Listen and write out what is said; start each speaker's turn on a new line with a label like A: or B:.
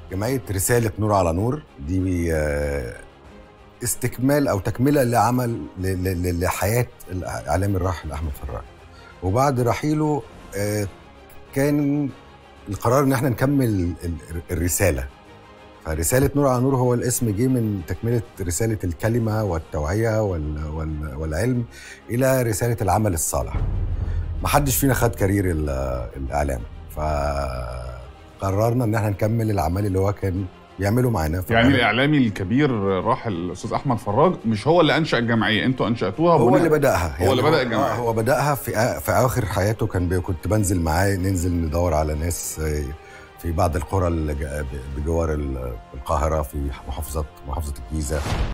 A: جمعيه رساله نور على نور دي آه، استكمال او تكمله لعمل ل- ل- ل- لحياه الاعلامي الراحل احمد فراج وبعد رحيله آه، كان القرار ان احنا نكمل ال- الرساله فرساله نور على نور هو الاسم جه من تكمله رساله الكلمه والتوعيه وال وال والعلم الى رساله العمل الصالح ما حدش فينا خد كارير ال- الاعلام فقررنا ان احنا نكمل العمل اللي هو كان بيعمله معانا
B: يعني الاعلامي الكبير راحل الاستاذ احمد فراج مش هو اللي انشا الجمعيه انتوا انشاتوها
A: هو
B: بناء-
A: اللي بدأها
B: هو اللي بدأ الجمعية.
A: آه، هو بدأها في آ- في آخر حياته كان بي كنت بنزل معاه ننزل ندور على ناس آه، في بعض القرى اللي جا- بجوار ال- القاهرة في محافظات محافظة الجيزة